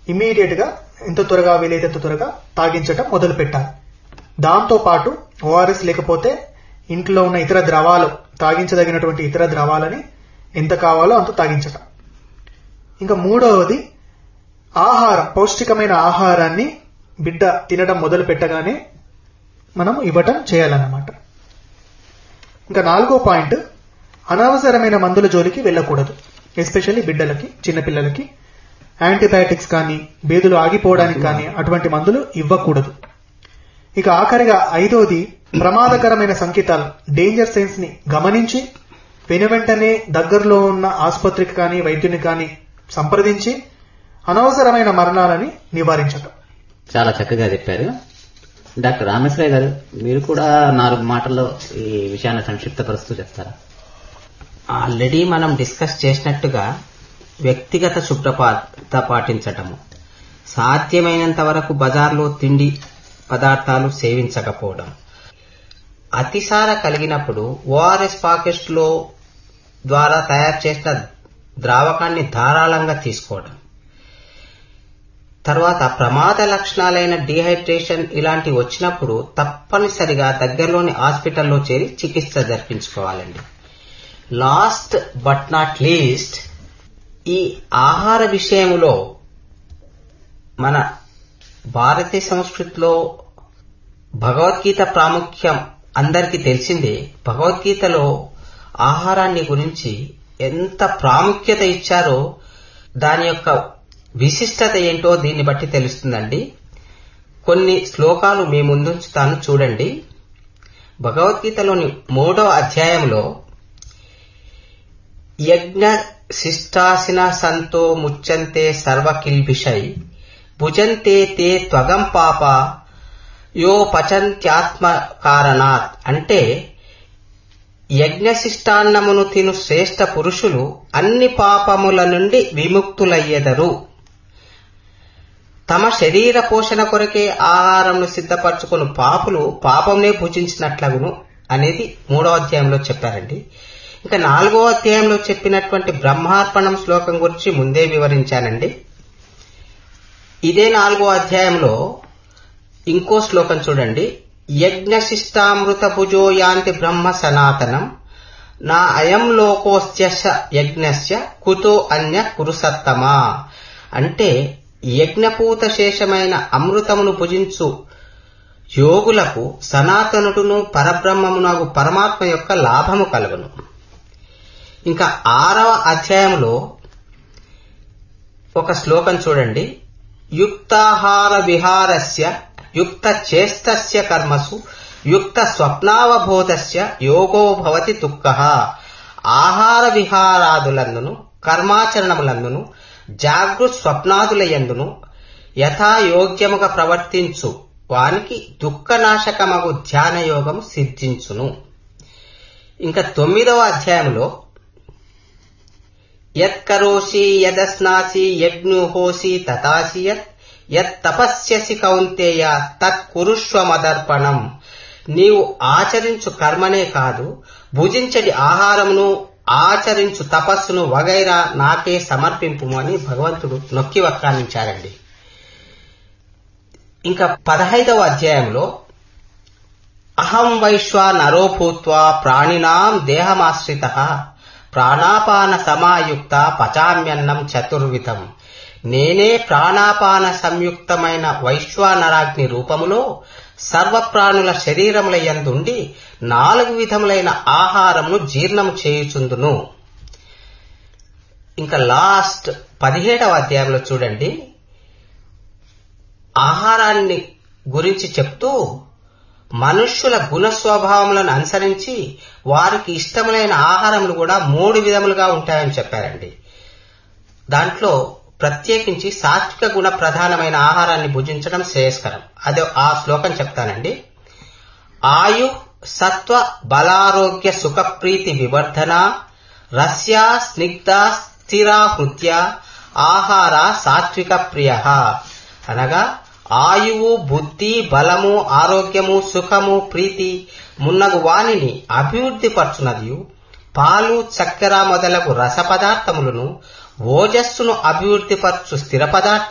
immediate గా ఎంత త్వరగా వీలైతే అంత త్వరగా తాగించటం మొదలు పెట్టాలి దాంతో పాటు ఓఆర్ఎస్ లేకపోతే ఇంట్లో ఉన్న ఇతర ద్రవాలు తాగించదగినటువంటి ఇతర ద్రవాలని ఎంత కావాలో అంత తాగించటం ఇంకా మూడవది ఆహారం పౌష్టికమైన ఆహారాన్ని బిడ్డ తినడం మొదలు పెట్టగానే మనం ఇవ్వటం చేయాలన్నమాట ఇంకా నాలుగో పాయింట్ అనవసరమైన మందుల జోలికి వెళ్ళకూడదు ఎస్పెషల్లీ బిడ్డలకి చిన్నపిల్లలకి యాంటీబయాటిక్స్ కానీ బేదులు ఆగిపోవడానికి కానీ అటువంటి మందులు ఇవ్వకూడదు ఇక ఆఖరిగా ఐదోది ప్రమాదకరమైన సంకేతాలు డేంజర్ సైన్స్ ని గమనించి వెను వెంటనే దగ్గరలో ఉన్న ఆసుపత్రికి కానీ వైద్యుని కానీ సంప్రదించి అనవసరమైన మరణాలని నివారించటం చాలా చక్కగా చెప్పారు డాక్టర్ రామేశ్వరయ్య గారు మీరు కూడా నాలుగు మాటల్లో ఈ విషయాన్ని సంక్షిప్తపరుస్తూ చెప్తారా ఆల్రెడీ మనం డిస్కస్ చేసినట్టుగా వ్యక్తిగత శుభ్రత పాటించటము సాధ్యమైనంత వరకు బజార్లో తిండి పదార్థాలు సేవించకపోవడం అతిసార కలిగినప్పుడు ఓఆర్ఎస్ పాకెట్స్లో ద్వారా తయారు చేసిన ద్రావకాన్ని ధారాళంగా తీసుకోవడం తర్వాత ప్రమాద లక్షణాలైన డిహైడ్రేషన్ ఇలాంటివి వచ్చినప్పుడు తప్పనిసరిగా దగ్గరలోని హాస్పిటల్లో చేరి చికిత్స జరిపించుకోవాలండి లాస్ట్ బట్ నాట్ లీస్ట్ ఈ ఆహార విషయంలో మన భారతీయ సంస్కృతిలో భగవద్గీత ప్రాముఖ్యం అందరికీ తెలిసిందే భగవద్గీతలో ఆహారాన్ని గురించి ఎంత ప్రాముఖ్యత ఇచ్చారో దాని యొక్క విశిష్టత ఏంటో దీన్ని బట్టి తెలుస్తుందండి కొన్ని శ్లోకాలు మీ ముందుంచుతాను చూడండి భగవద్గీతలోని మూడవ అధ్యాయంలో యజ్ఞ శిష్టాసిన సంతో ముచ్చంతే సర్వకిల్బిషై భుజంతే తే త్వగం పాప యో పచంత్యాత్మ కారణాత్ అంటే యజ్ఞశిష్టాన్నమును తిను శ్రేష్ఠ పురుషులు అన్ని పాపముల నుండి విముక్తులయ్యెదరు తమ శరీర పోషణ కొరకే ఆహారంను సిద్ధపరచుకుని పాపులు పాపంనే భుజించినట్లగును అనేది మూడో అధ్యాయంలో చెప్పారండి ఇంకా నాలుగో అధ్యాయంలో చెప్పినటువంటి బ్రహ్మార్పణం శ్లోకం గురించి ముందే వివరించానండి ఇదే నాలుగో అధ్యాయంలో ఇంకో శ్లోకం చూడండి యజ్ఞశిష్టామృత భుజో యాంతి బ్రహ్మ సనాతనం నా అయం లోకోస్య యజ్ఞస్య కుతో అన్య కురుసత్తమా అంటే యజ్ఞపూత శేషమైన అమృతమును భుజించు యోగులకు సనాతనుడును పరబ్రహ్మమునగు పరమాత్మ యొక్క లాభము కలుగును ఇంకా ఆరవ అధ్యాయంలో ఒక శ్లోకం చూడండి యుక్తాహార విహారస్య యుక్త చేష్టస్య కర్మసు యుక్త స్వప్నావబోధస్య యోగో భవతి దుఃఖ ఆహార విహారాదులందును కర్మాచరణములందును జాగృత్ స్వప్నాదులయందును యథాయోగ్యముగా ప్రవర్తించు వానికి దుఃఖనాశకమగు ధ్యాన యోగము సిద్ధించును ఇంకా తొమ్మిదవ అధ్యాయంలో యత్కరోషి యదస్నాసి యజ్ఞుహోసి తథాసి యత్ యత్ తపస్యసి కౌంతేయ తత్ కురుష్వమదర్పణం నీవు ఆచరించు కర్మనే కాదు భుజించడి ఆహారమును ఆచరించు తపస్సును వగైరా నాకే సమర్పింపు అని భగవంతుడు నొక్కి వక్రానించారండి ఇంకా పదహైదవ అధ్యాయంలో అహం వైశ్వా నరోభూత్వా ప్రాణినాం దేహమాశ్రిత ప్రాణాపాన సమాయుక్త పచామ్యన్నం చతుర్విధం నేనే ప్రాణాపాన సంయుక్తమైన వైశ్వానరాగ్ని రూపములో సర్వప్రాణుల శరీరముల యందుండి నాలుగు విధములైన ఆహారమును జీర్ణము చేయుచుందును ఇంకా లాస్ట్ పదిహేడవ అధ్యాయంలో చూడండి ఆహారాన్ని గురించి చెప్తూ మనుష్యుల గుణ స్వభావములను అనుసరించి వారికి ఇష్టములైన ఆహారములు కూడా మూడు విధములుగా ఉంటాయని చెప్పారండి దాంట్లో ప్రత్యేకించి సాత్విక గుణ ప్రధానమైన ఆహారాన్ని భుజించడం శ్రేయస్కరం అదే ఆ శ్లోకం చెప్తానండి ఆయు సత్వ బలారోగ్య సుఖప్రీతి వివర్ధన రస్య స్నిగ్ధ స్థిర హృత్య ఆహార సాత్విక ప్రియ అనగా ఆయువు బుద్ధి బలము ఆరోగ్యము సుఖము ప్రీతి మున్నగు వానిని అభివృద్ధి పరచునదియు పాలు చక్కెర మొదలగు రస పదార్థములను ఓజస్సును అభివృద్ధిపరచు స్థిర పదార్థ